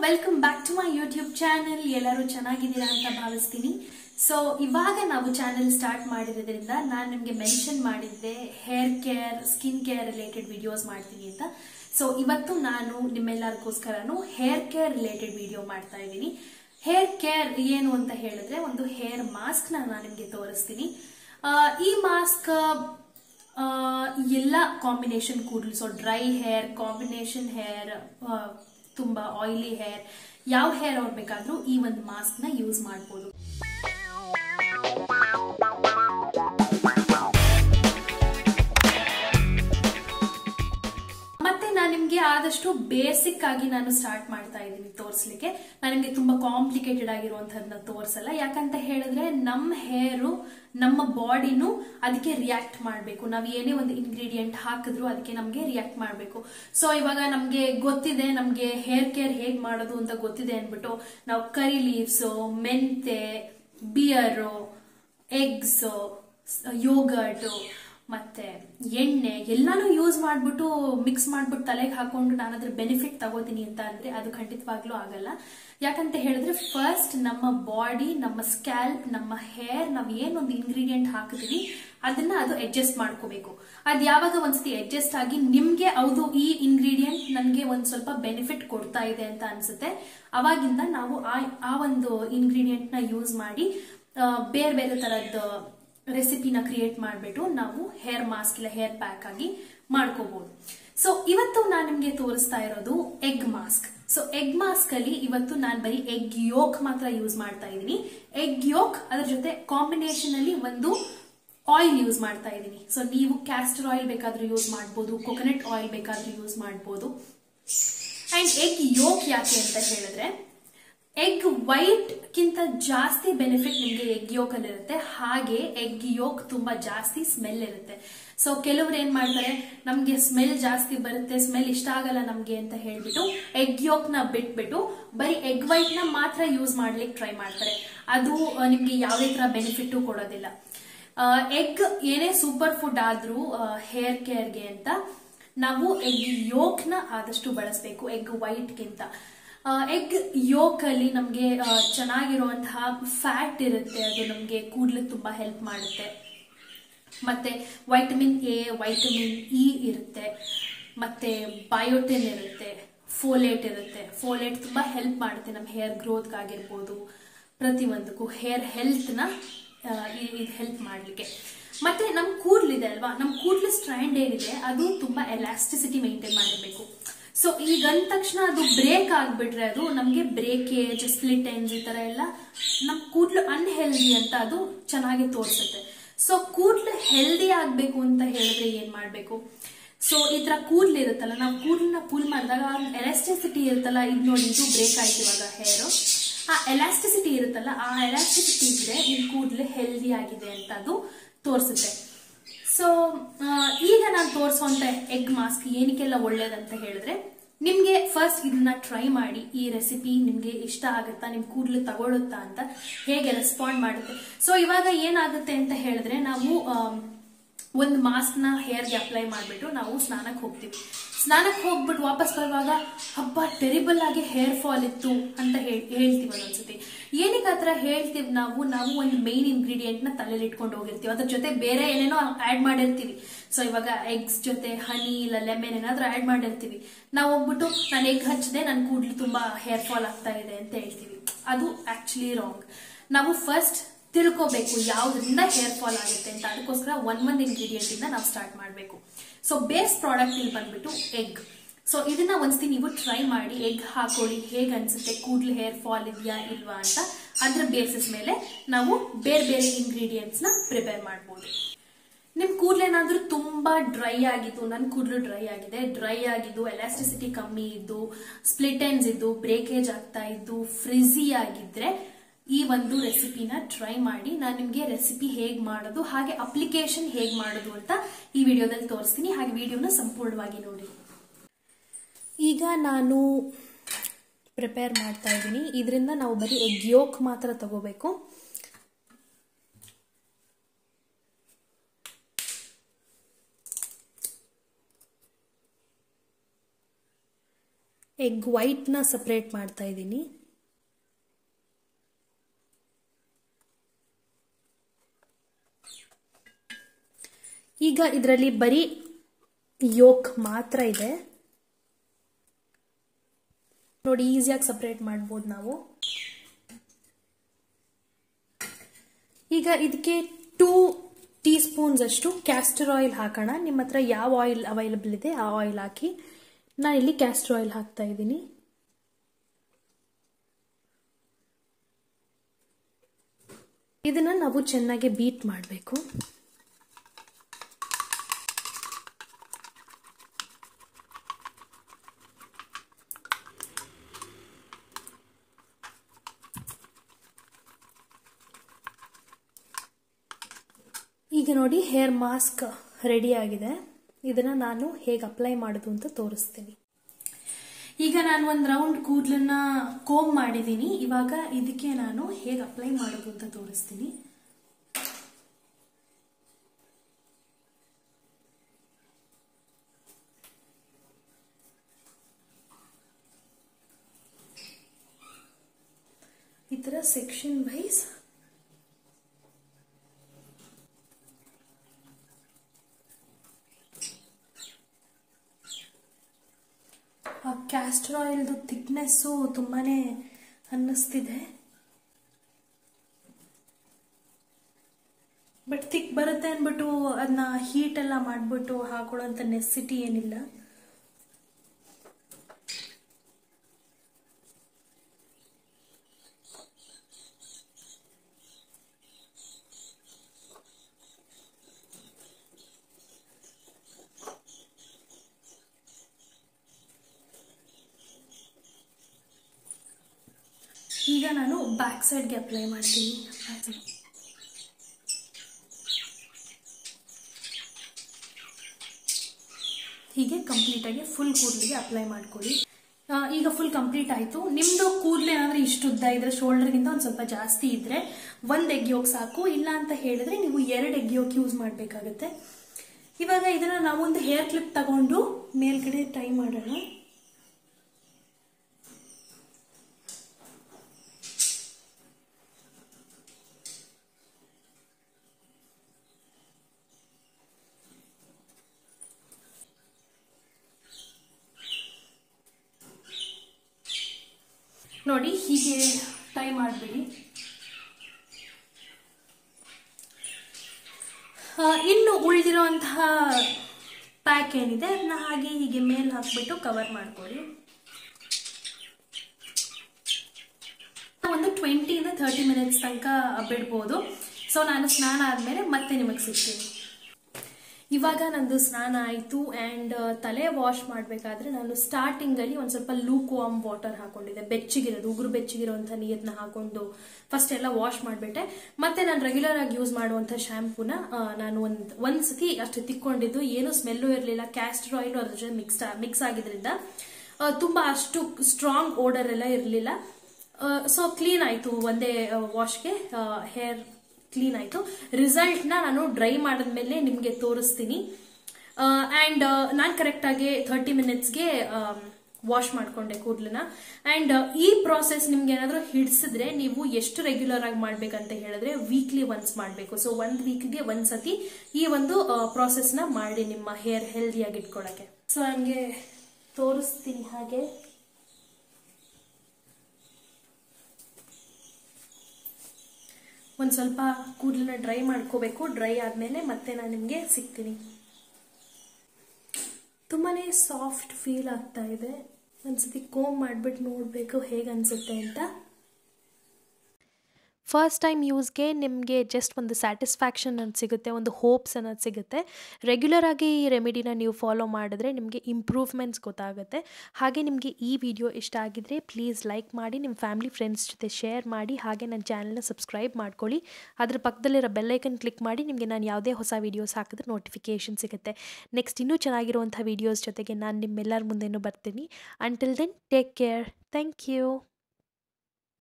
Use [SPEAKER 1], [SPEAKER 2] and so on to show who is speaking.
[SPEAKER 1] welcome back to my YouTube channel ಎಲ್ಲರೂ ಚೆನ್ನಾಗಿದ್ದೀರಾ ಅಂತ ಭಾವಿಸ್ತೀನಿ ಸೊ ಇವಾಗ ನಾವು ಚಾನೆಲ್ ಸ್ಟಾರ್ಟ್ ಮಾಡಿರೋದ್ರಿಂದ ನಾನು ನಿಮಗೆ ಮೆನ್ಷನ್ ಮಾಡಿದ್ದೆ hair care skin care related videos ಮಾಡ್ತೀನಿ ಅಂತ ಸೊ ಇವತ್ತು ನಾನು ನಿಮ್ಮೆಲ್ಲರಿಗೋಸ್ಕರನು ಹೇರ್ ಕೇರ್ ರಿಲೇಟೆಡ್ ವಿಡಿಯೋ ಮಾಡ್ತಾ ಇದ್ದೀನಿ ಹೇರ್ ಕೇರ್ ಏನು ಅಂತ ಹೇಳಿದ್ರೆ ಒಂದು ಹೇರ್ ಮಾಸ್ಕ್ ನಾನು ನಿಮಗೆ ತೋರಿಸ್ತೀನಿ ಆ, ಈ ಮಾಸ್ಕ್ ಎಲ್ಲ ಕಾಂಬಿನೇಷನ್ ಕೂದಲು so dry hair combination hair ತುಂಬಾ ಆಯಿಲಿ ಹೇರ್ ಯಾವ ಹೇರ್ ಅವ್ರು ಬೇಕಾದ್ರೂ ಈ ಒಂದು ಮಾಸ್ಕ್ ನ ಯೂಸ್ ಮಾಡ್ಬೋದು ಮತ್ತೆ ನಾನು ನಿಮ್ಗೆ ಆದಷ್ಟು ಬೇಸಿಕ್ ಆಗಿ ನಾನು ಸ್ಟಾರ್ಟ್ ಮಾಡ್ತಾ ಇದ್ದೀನಿ ತೋರಿಸ್ಲಿಕ್ಕೆ ನಾನು ನಿಮ್ಗೆ ತುಂಬಾ ಕಾಂಪ್ಲಿಕೇಟೆಡ್ ಆಗಿರುವಂತಹದ್ದನ್ನ ತೋರಿಸಲ್ಲ ಯಾಕಂತ ಹೇಳಿದ್ರೆ ನಮ್ಮ ಹೇರು ನಮ್ಮ ಬಾಡಿನೂ ಅದಕ್ಕೆ ರಿಯಾಕ್ಟ್ ಮಾಡಬೇಕು ನಾವು ಏನೇ ಒಂದು ಇಂಗ್ರೀಡಿಯೆಂಟ್ ಹಾಕಿದ್ರು ಅದಕ್ಕೆ ನಮಗೆ ರಿಯಾಕ್ಟ್ ಮಾಡಬೇಕು ಸೊ ಇವಾಗ ನಮಗೆ ಗೊತ್ತಿದೆ ನಮಗೆ ಹೇರ್ ಕೇರ್ ಹೇಗ್ ಮಾಡೋದು ಅಂತ ಗೊತ್ತಿದೆ ಅಂದ್ಬಿಟ್ಟು ನಾವು ಕರಿ ಲೀವ್ಸು ಮೆಂತೆ ಬಿಯರು ಎಗ್ಸ್ ಯೋಗರ್ಟ್ ಮತ್ತೆ ಎಣ್ಣೆ ಎಲ್ಲಾನು ಯೂಸ್ ಮಾಡ್ಬಿಟ್ಟು ಮಿಕ್ಸ್ ಮಾಡ್ಬಿಟ್ಟು ತಲೆಗೆ ಹಾಕೊಂಡು ನಾನು ಅದ್ರ ಬೆನಿಫಿಟ್ ತಗೋತೀನಿ ಅಂತ ಅಂದ್ರೆ ಅದು ಖಂಡಿತವಾಗ್ಲೂ ಆಗಲ್ಲ ಯಾಕಂತ ಹೇಳಿದ್ರೆ ಫಸ್ಟ್ ನಮ್ಮ ಬಾಡಿ ನಮ್ಮ ಸ್ಕ್ಯಾಲ್ಪ್ ನಮ್ಮ ಹೇರ್ ನಾವ್ ಏನೊಂದು ಇಂಗ್ರೀಡಿಯೆಂಟ್ ಹಾಕಿದೀವಿ ಅದನ್ನ ಅದು ಅಡ್ಜಸ್ಟ್ ಮಾಡ್ಕೋಬೇಕು ಅದ್ ಯಾವಾಗ ಒಂದ್ಸತಿ ಅಡ್ಜಸ್ಟ್ ಆಗಿ ನಿಮ್ಗೆ ಹೌದು ಈ ಇಂಗ್ರೀಡಿಯೆಂಟ್ ನನ್ಗೆ ಒಂದ್ ಸ್ವಲ್ಪ ಬೆನಿಫಿಟ್ ಕೊಡ್ತಾ ಇದೆ ಅಂತ ಅನ್ಸುತ್ತೆ ಅವಾಗಿಂದ ನಾವು ಆ ಆ ಒಂದು ಇಂಗ್ರೀಡಿಯೆಂಟ್ ನ ಯೂಸ್ ಮಾಡಿ ಆ, ಬೇರೆ ಬೇರೆ ತರದ್ದು ರೆಸಿಪಿನ ಕ್ರಿಯೇಟ್ ಮಾಡಿಬಿಟ್ಟು ನಾವು ಹೇರ್ ಮಾಸ್ಕ್ ಇಲ್ಲ ಹೇರ್ ಪ್ಯಾಕ್ ಆಗಿ ಮಾಡ್ಕೋಬಹುದು ಸೊ ಇವತ್ತು ನಾನು ನಿಮ್ಗೆ ತೋರಿಸ್ತಾ ಇರೋದು egg mask so egg mask ಅಲ್ಲಿ ಇವತ್ತು ನಾನು ಬರೀ ಎಗ್ ಯೋಕ್ ಮಾತ್ರ ಯೂಸ್ ಮಾಡ್ತಾ ಇದ್ದೀನಿ ಎಗ್ ಯೋಕ್ ಅದ್ರ ಜೊತೆ ಕಾಂಬಿನೇಷನ್ ಅಲ್ಲಿ ಒಂದು ಆಯಿಲ್ ಯೂಸ್ ಮಾಡ್ತಾ ಇದ್ದೀನಿ ಸೊ ನೀವು ಕ್ಯಾಸ್ಟರ್ ಆಯಿಲ್ ಬೇಕಾದ್ರೂ ಯೂಸ್ ಮಾಡ್ಬೋದು ಕೊಕೊನಟ್ ಆಯಿಲ್ ಬೇಕಾದ್ರೂ ಯೂಸ್ ಮಾಡ್ಬೋದು ಅಂಡ್ ಎಗ್ ಯೋಕ್ ಯಾಕೆ ಅಂತ ಹೇಳಿದ್ರೆ ಎಗ್ ವೈಟ್ ಕಿಂತ ಜಾಸ್ತಿ ಬೆನಿಫಿಟ್ ನಿಮ್ಗೆ ಎಗ್ ಯೋಕ್ ಅಲ್ಲಿ ಇರುತ್ತೆ ಹಾಗೆ ಎಗ್ ಯೋಕ್ ತುಂಬಾ ಜಾಸ್ತಿ ಸ್ಮೆಲ್ ಇರುತ್ತೆ ಸೊ ಕೆಲವ್ರು ಏನ್ ಮಾಡ್ತಾರೆ ನಮ್ಗೆ ಸ್ಮೆಲ್ ಜಾಸ್ತಿ ಬರುತ್ತೆ ಸ್ಮೆಲ್ ಇಷ್ಟ ಆಗಲ್ಲ ನಮ್ಗೆ ಅಂತ ಹೇಳ್ಬಿಟ್ಟು ಎಗ್ ಯೋಕ್ ನ ಬಿಟ್ಬಿಟ್ಟು ಬರೀ ಎಗ್ ವೈಟ್ ನ ಮಾತ್ರ ಯೂಸ್ ಮಾಡ್ಲಿಕ್ಕೆ ಟ್ರೈ ಮಾಡ್ತಾರೆ ಅದು ಆ, ನಿಮ್ಗೆ ಯಾವುದೇ ತರ ಬೆನಿಫಿಟ್ ಕೊಡೋದಿಲ್ಲ ಎಗ್ ಏನೇ ಸೂಪರ್ ಫುಡ್ ಆದ್ರೂ ಹೇರ್ ಕೇರ್ಗೆ ಅಂತ ನಾವು ಎಗ್ ಯೋಕ್ ನ ಆದಷ್ಟು ಬಳಸಬೇಕು ಎಗ್ ವೈಟ್ಗಿಂತ ಎಗ್ ಯೋಕ್ ಅಲ್ಲಿ ನಮಗೆ ಚೆನ್ನಾಗಿರುವಂತಹ ಫ್ಯಾಟ್ ಇರುತ್ತೆ ಅದು ನಮಗೆ ಕೂಡ್ಲಿಕ್ಕೆ ತುಂಬಾ ಹೆಲ್ಪ್ ಮಾಡುತ್ತೆ ಮತ್ತೆ ವೈಟಮಿನ್ ಎ ವೈಟಮಿನ್ ಇ ಇರುತ್ತೆ ಮತ್ತೆ ಬಯೋಟಿನ್ ಇರುತ್ತೆ ಫೋಲೇಟ್ ಇರುತ್ತೆ ಫೋಲೇಟ್ ತುಂಬಾ ಹೆಲ್ಪ್ ಮಾಡುತ್ತೆ ನಮ್ಮ ಹೇರ್ ಗ್ರೋತ್ ಆಗಿರ್ಬೋದು ಪ್ರತಿಯೊಂದಕ್ಕೂ ಹೇರ್ ಹೆಲ್ತ್ ನ ಇದು ಹೆಲ್ಪ್ ಮಾಡ್ಲಿಕ್ಕೆ ಮತ್ತೆ ನಮ್ ಕೂಡ್ಲಿದೆ ಅಲ್ವಾ ನಮ್ ಕೂಡ್ಲು ಸ್ಟ್ರ್ಯಾಂಡ್ ಏನಿದೆ ಅದು ತುಂಬಾ ಎಲಾಸ್ಟಿಸಿಟಿ ಮೇಂಟೈನ್ ಮಾಡಿರ್ಬೇಕು ಸೊ ಈಗ ಅಂದ ತಕ್ಷಣ ಅದು ಬ್ರೇಕ್ ಆಗ್ಬಿಟ್ರೆ ಅದು ನಮ್ಗೆ ಬ್ರೇಕೇಜ್ ಸ್ಪ್ಲಿಟ್ ಎಂಡ್ಸ್ ಈ ತರ ಎಲ್ಲ ನಮ್ ಕೂಡ್ಲು ಅನ್ಹೆಲ್ದಿ ಅಂತ ಅದು ಚೆನ್ನಾಗಿ ತೋರಿಸುತ್ತೆ ಸೊ ಕೂಡ್ಲು ಹೆಲ್ದಿ ಆಗ್ಬೇಕು ಅಂತ ಹೇಳಿದ್ರೆ ಏನ್ ಮಾಡ್ಬೇಕು ಸೊ ಈ ತರ ಕೂದ್ಲು ಇರುತ್ತಲ್ಲ ನಾವು ಕೂದಲನ್ನ ಪುಲ್ ಮಾಡಿದಾಗ ಎಲಾಸ್ಟಿಸಿಟಿ ಇರುತ್ತಲ್ಲ ಇದು ನೋಡಿ ಇದು ಬ್ರೇಕ್ ಆಯ್ತು ಇವಾಗ ಹೇರು ಆ ಎಲಾಸ್ಟಿಸಿಟಿ ಇರುತ್ತಲ್ಲ ಆ ಎಲಾಸ್ಟಿಸಿಟಿ ಇದ್ರೆ ನಿಮ್ ಕೂದಲು ಹೆಲ್ದಿ ಆಗಿದೆ ಅಂತ ಅದು ತೋರಿಸುತ್ತೆ ಸೊ ಈಗ ನಾನು ತೋರಿಸುವಂತ ಎಗ್ ಮಾಸ್ಕ್ ಏನಕ್ಕೆಲ್ಲ ಒಳ್ಳೇದಂತ ಹೇಳಿದ್ರೆ ನಿಮ್ಗೆ ಫಸ್ಟ್ ಇದನ್ನ ಟ್ರೈ ಮಾಡಿ ಈ ರೆಸಿಪಿ ನಿಮ್ಗೆ ಇಷ್ಟ ಆಗುತ್ತಾ ನಿಮ್ ಕೂದಲು ತಗೊಳುತ್ತಾ ಅಂತ ಹೇಗೆ ರೆಸ್ಪಾಂಡ್ ಮಾಡುತ್ತೆ ಸೊ ಇವಾಗ ಏನಾಗುತ್ತೆ ಅಂತ ಹೇಳಿದ್ರೆ ನಾವು ಆಮ್, ಒಂದು ಮಾಸ್ಕ್ ನ ಹೇರ್ಗೆ ಅಪ್ಲೈ ಮಾಡ್ಬಿಟ್ಟು ನಾವು ಸ್ನಾನಕ್ಕೆ ಹೋಗ್ತೀವಿ ಸ್ನಾನಕ್ಕೆ ಹೋಗ್ಬಿಟ್ಟು ವಾಪಸ್ ಬರುವಾಗ ಹಬ್ಬ ಟೆರಿಬಲ್ ಆಗಿ ಹೇರ್ ಫಾಲ್ ಇತ್ತು ಅಂತ ಹೇಳ್- ಹೇಳ್ತೀವಿ ಒಂದೊಂದ್ಸತಿ ಏನಕ್ಕೆ ಆತರ ಹೇಳ್ತೀವಿ ನಾವು ನಾವು ಒಂದು ಮೇನ್ ಇಂಗ್ರೀಡಿಯೆಂಟ್ ನ ತಲೆಯಲ್ಲಿ ಇಟ್ಕೊಂಡು ಹೋಗಿರ್ತೀವಿ ಅದ್ರ ಜೊತೆ ಬೇರೆ ಏನೇನೋ ಆಡ್ ಮಾಡಿರ್ತೀವಿ ಸೊ ಇವಾಗ ಎಗ್ಸ್ ಜೊತೆ ಹನಿ ಇಲ್ಲ ಲೆಮನ್ ಏನಾದ್ರೂ ಆಡ್ ಮಾಡಿರ್ತೀವಿ ನಾವು ಹೋಗ್ಬಿಟ್ಟು ನಾನು ಎಗ್ ಹಚ್ಚಿದೆ ನನ್ನ ಕೂದಲು ತುಂಬಾ ಹೇರ್ ಫಾಲ್ ಆಗ್ತಾ ಇದೆ ಅಂತ ಹೇಳ್ತೀವಿ ಅದು ಆಕ್ಚುಲಿ ರಾಂಗ್ ನಾವು ಫಸ್ಟ್ ತಿಳ್ಕೋಬೇಕು ಯಾವ್ದ್ರಿಂದ ಹೇರ್ ಫಾಲ್ ಆಗುತ್ತೆ ಅಂತ ಅದಕ್ಕೋಸ್ಕರ ಒಂದ್ ಒಂದ್ ಇಂಗ್ರೀಡಿಯೆಂಟ್ ಇಂದ ನಾವು ಸ್ಟಾರ್ಟ್ ಮಾಡಬೇಕು ಸೊ ಬೇಸ್ ಪ್ರಾಡಕ್ಟ್ ಇಲ್ಲಿ ಬಂದ್ಬಿಟ್ಟು ಎಗ್ ಸೊ ಇದನ್ನ ಒಂದ್ಸತಿ ನೀವು ಟ್ರೈ ಮಾಡಿ ಎಗ್ ಹಾಕೊಳ್ಳಿ ಹೇಗ್ ಅನ್ಸುತ್ತೆ ಕೂಡ್ಲು ಹೇರ್ ಫಾಲ್ ಇದೆಯಾ ಇಲ್ವಾ ಅಂತ ಅದ್ರ ಬೇಸಿಸ್ ಮೇಲೆ ನಾವು ಬೇರೆ ಬೇರೆ ಇಂಗ್ರೀಡಿಯೆಂಟ್ಸ್ ನ ಪ್ರಿಪೇರ್ ಮಾಡ್ಬೋದು ನಿಮ್ ಕೂದಲೇನಾದ್ರೂ ತುಂಬಾ ಡ್ರೈ ಆಗಿದ್ದು ನನ್ ಕೂದಲು ಡ್ರೈ ಆಗಿದೆ ಡ್ರೈ ಆಗಿದ್ದು ಎಲಾಸ್ಟಿಸಿಟಿ ಕಮ್ಮಿ ಇದ್ದು ಸ್ಪ್ಲಿಟ್ ಎಂಡ್ಸ್ ಇದ್ದು ಬ್ರೇಕೇಜ್ ಆಗ್ತಾ ಇದ್ದು ಫ್ರಿಜಿ ಆಗಿದ್ರೆ ಈ ಒಂದು ರೆಸಿಪಿನ ಟ್ರೈ ಮಾಡಿ ನಾನು ನಿಮ್ಗೆ ರೆಸಿಪಿ ಹೇಗ್ ಮಾಡೋದು ಹಾಗೆ ಅಪ್ಲಿಕೇಶನ್ ಹೇಗ್ ಮಾಡೋದು ಅಂತ ಈ ವಿಡಿಯೋದಲ್ಲಿ ತೋರಿಸ್ತೀನಿ ಹಾಗೆ ವಿಡಿಯೋನ ಸಂಪೂರ್ಣವಾಗಿ ನೋಡಿ ಈಗ ನಾನು ಪ್ರಿಪೇರ್ ಮಾಡ್ತಾ ಇದ್ದೀನಿ ಇದರಿಂದ ನಾವು ಬರೀ ಎಗ್ ಯೋಕ್ ಮಾತ್ರ ತಗೋಬೇಕು ಎಗ್ ವೈಟ್ನ ಸಪ್ರೇಟ್ ಮಾಡ್ತಾ ಇದ್ದೀನಿ ಈಗ ಇದರಲ್ಲಿ ಬರೀ ಯೋಕ್ ಮಾತ್ರ ಇದೆ ನೋಡಿ ಈಸಿಯಾಗಿ ಸಪ್ರೇಟ್ ಮಾಡ್ಬೋದು ನಾವು ಈಗ ಇದಕ್ಕೆ ಟೂ ಟೀ ಸ್ಪೂನ್ಸ್ ಅಷ್ಟು ಕ್ಯಾಸ್ಟರ್ ಆಯಿಲ್ ಹಾಕೋಣ ನಿಮ್ಮ ಹತ್ರ ಯಾವ ಆಯಿಲ್ ಅವೈಲಬಲ್ ಇದೆ ಆ ಆಯಿಲ್ ಹಾಕಿ ನಾನು ಇಲ್ಲಿ ಕ್ಯಾಸ್ಟರ್ ಆಯಿಲ್ ಹಾಕ್ತಾ ಇದ್ದೀನಿ ಇದನ್ನ ನಾವು ಚೆನ್ನಾಗಿ ಬೀಟ್ ಮಾಡಬೇಕು ಈಗ ನೋಡಿ ಹೇರ್ ಮಾಸ್ಕ್ ರೆಡಿ ಆಗಿದೆ ಇದನ್ನ ನಾನು ಹೇಗೆ ಅಪ್ಲೈ ಮಾಡೋದು ಅಂತ ತೋರಿಸ್ತೀನಿ ಈಗ ನಾನು ಒಂದು ರೌಂಡ್ ಕೂದಲನ್ನ ಕೋಮ್ ಮಾಡಿದ್ದೀನಿ ಇವಾಗ ಇದಕ್ಕೆ ನಾನು ಹೇಗೆ ಅಪ್ಲೈ ಮಾಡೋದು ಅಂತ ತೋರಿಸ್ತೀನಿ ಈ ಥರ ಸೆಕ್ಷನ್ ವೈಸ್ ಆ ಕ್ಯಾಸ್ಟರ್ ಆಯಿಲ್ದು ಥಿಕ್ನೆಸ್ಸು ತುಂಬಾ ಅನ್ನಿಸ್ತಿದೆ ಬಟ್ ಥಿಕ್ ಬರುತ್ತೆ ಅಂದ್ಬಿಟ್ಟು ಅದನ್ನ ಹೀಟ್ ಎಲ್ಲ ಮಾಡಿಬಿಟ್ಟು ಹಾಕೊಳ್ಳೋಂಥ ನೆಸಿಟಿ ಏನಿಲ್ಲ ಈಗ ನಾನು ಬ್ಯಾಕ್ ಸೈಡ್ಗೆ ಅಪ್ಲೈ ಮಾಡ್ತೀನಿ ಹೀಗೆ ಕಂಪ್ಲೀಟಾಗಿ ಫುಲ್ ಕೂದಲಿಗೆ ಅಪ್ಲೈ ಮಾಡ್ಕೊಳ್ಳಿ ಆ, ಈಗ ಫುಲ್ ಕಂಪ್ಲೀಟ್ ಆಯಿತು ನಿಮ್ಮದು ಕೂದಲು ಏನಾದರೂ ಇಷ್ಟು ಉದ್ದ ಇದ್ರೆ ಶೋಲ್ಡರ್ಗಿಂತ ಒಂದು ಸ್ವಲ್ಪ ಜಾಸ್ತಿ ಇದ್ರೆ ಒಂದು ಎಗ್ ಯೋಕ್ ಸಾಕು ಇಲ್ಲ ಅಂತ ಹೇಳಿದ್ರೆ ನೀವು ಎರಡು ಎಗ್ ಯೋಕ್ ಯೂಸ್ ಮಾಡಬೇಕಾಗತ್ತೆ ಇವಾಗ ಇದನ್ನ ನಾವೊಂದು ಹೇರ್ ಕ್ಲಿಪ್ ತಗೊಂಡು ಮೇಲ್ಗಡೆ ಟ್ರೈ ಮಾಡೋಣ ನೋಡಿ ಹೀಗೆ ಟೈ ಮಾಡಿಬಿಡಿ ಇನ್ನು ಉಳಿದಿರುವಂತಹ ಪ್ಯಾಕ್ ಏನಿದೆ ಅದನ್ನ ಹಾಗೆ ಹೀಗೆ ಮೇಲೆ ಹಾಕ್ಬಿಟ್ಟು ಕವರ್ ಮಾಡ್ಕೊಳ್ಳಿ ಒಂದು ಟ್ವೆಂಟಿಯಿಂದ ತರ್ಟಿ ಮಿನಿಟ್ಸ್ ತನಕ ಬಿಡ್ಬೋದು ಸೊ ನಾನು ಸ್ನಾನ ಆದಮೇಲೆ ಮತ್ತೆ ನಿಮಗೆ ಸಿಗ್ತೀನಿ ಇವಾಗ ನಂದು ಸ್ನಾನ ಆಯಿತು ಆ್ಯಂಡ್ ತಲೆ ವಾಶ್ ಮಾಡಬೇಕಾದ್ರೆ ನಾನು ಸ್ಟಾರ್ಟಿಂಗಲ್ಲಿ ಒಂದು ಸ್ವಲ್ಪ ಲೂಕ್ ವಾಮ್ ವಾಟರ್ ಹಾಕೊಂಡಿದ್ದೆ ಬೆಚ್ಚಗಿರೋದು ಉಗುರು ಬೆಚ್ಚಗಿರೋಂಥ ನೀರನ್ನ ಹಾಕೊಂಡು ಫಸ್ಟ್ ಎಲ್ಲ ವಾಶ್ ಮಾಡಿಬಿಟ್ಟೆ ಮತ್ತೆ ನಾನು ರೆಗ್ಯುಲರ್ ಆಗಿ ಯೂಸ್ ಮಾಡುವಂಥ ಶ್ಯಾಂಪೂನ ನಾನು ಒಂದು ಒಂದು ಸತಿ ಅಷ್ಟು ತಿಕ್ಕೊಂಡಿದ್ದು ಏನು ಸ್ಮೆಲ್ಲು ಇರಲಿಲ್ಲ ಕ್ಯಾಸ್ಟರ್ ಆಯಿಲ್ ಅದ್ರ ಜೊತೆ ಮಿಕ್ಸ್ ಮಿಕ್ಸ್ ಆಗಿದ್ರಿಂದ ಆ, ತುಂಬಾ ಅಷ್ಟು ಸ್ಟ್ರಾಂಗ್ ಓಡರ್ ಎಲ್ಲ ಇರಲಿಲ್ಲ ಸೊ ಕ್ಲೀನ್ ಆಯಿತು ಒಂದೇ ವಾಶ್ಗೆ ಹೇರ್ ಕ್ಲೀನ್ ಆಯಿತು ರಿಸಲ್ಟ್ನ ನಾನು ಡ್ರೈ ಮಾಡಿದ್ಮೇಲೆ ನಿಮಗೆ ತೋರಿಸ್ತೀನಿ ಆ್ಯಂಡ್ ನಾನು ಕರೆಕ್ಟಾಗಿ ಥರ್ಟಿ ಮಿನಿಟ್ಸ್ಗೆ ವಾಶ್ ಮಾಡ್ಕೊಂಡೆ ಕೂದಲನ್ನ ಆ್ಯಂಡ್ ಈ ಪ್ರಾಸೆಸ್ ನಿಮ್ಗೆ ಏನಾದರೂ ಹಿಡಿಸಿದ್ರೆ ನೀವು ಎಷ್ಟು ರೆಗ್ಯುಲರ್ ಆಗಿ ಮಾಡ್ಬೇಕಂತ ಹೇಳಿದ್ರೆ ವೀಕ್ಲಿ ಒನ್ಸ್ ಮಾಡಬೇಕು ಸೊ ಒಂದು ವೀಕ್ಗೆ ಒಂದು ಸತಿ ಈ ಒಂದು ಪ್ರಾಸೆಸ್ನ ಮಾಡಿ ನಿಮ್ಮ ಹೇರ್ ಹೆಲ್ದಿಯಾಗಿ ಇಟ್ಕೊಳ್ಳೋಕ್ಕೆ ಸೊ ನನಗೆ ತೋರಿಸ್ತೀನಿ ಹಾಗೆ ಒಂದು ಸ್ವಲ್ಪ ಕೂದಲನ್ನ ಡ್ರೈ ಮಾಡ್ಕೋಬೇಕು ಡ್ರೈ ಆದಮೇಲೆ ಮತ್ತೆ ನಾನು ನಿಮಗೆ ಸಿಗ್ತೀನಿ ತುಂಬಾ ಸಾಫ್ಟ್ ಫೀಲ್ ಆಗ್ತಾ ಇದೆ ಒಂದ್ಸತಿ ಕೋಮ್ ಮಾಡಿಬಿಟ್ಟು ನೋಡಬೇಕು ಹೇಗೆ ಅನಿಸುತ್ತೆ ಅಂತ
[SPEAKER 2] ಫಸ್ಟ್ ಟೈಮ್ ಯೂಸ್ಗೆ ನಿಮಗೆ ಜಸ್ಟ್ ಒಂದು ಸ್ಯಾಟಿಸ್ಫ್ಯಾಕ್ಷನ್ ಅನ್ನೋದು ಸಿಗುತ್ತೆ ಒಂದು ಹೋಪ್ಸ್ ಅನ್ನೋದು ಸಿಗುತ್ತೆ ರೆಗ್ಯುಲರ್ ಆಗಿ ಈ ರೆಮಿಡಿನ ನೀವು ಫಾಲೋ ಮಾಡಿದ್ರೆ ನಿಮಗೆ ಇಂಪ್ರೂವ್ಮೆಂಟ್ಸ್ ಗೊತ್ತಾಗುತ್ತೆ ಹಾಗೆ ನಿಮಗೆ ಈ ವಿಡಿಯೋ ಇಷ್ಟ ಆಗಿದ್ರೆ ಪ್ಲೀಸ್ ಲೈಕ್ ಮಾಡಿ ನಿಮ್ಮ ಫ್ಯಾಮಿಲಿ ಫ್ರೆಂಡ್ಸ್ ಜೊತೆ ಶೇರ್ ಮಾಡಿ ಹಾಗೆ ನನ್ನ ಚಾನಲ್ನ ಸಬ್ಸ್ಕ್ರೈಬ್ ಮಾಡ್ಕೊಳ್ಳಿ ಅದ್ರ ಪಕ್ಕದಲ್ಲಿರೋ ಬೆಲ್ಲೈಕನ್ ಕ್ಲಿಕ್ ಮಾಡಿ ನಿಮಗೆ ನಾನು ಯಾವುದೇ ಹೊಸ ವೀಡಿಯೋಸ್ ಹಾಕಿದ್ರೆ ನೋಟಿಫಿಕೇಷನ್ ಸಿಗುತ್ತೆ ನೆಕ್ಸ್ಟ್ ಇನ್ನೂ ಚೆನ್ನಾಗಿರುವಂಥ ವೀಡಿಯೋಸ್ ಜೊತೆಗೆ ನಾನು ನಿಮ್ಮೆಲ್ಲರ ಮುಂದೆನೂ ಬರ್ತೀನಿ until then take care thank you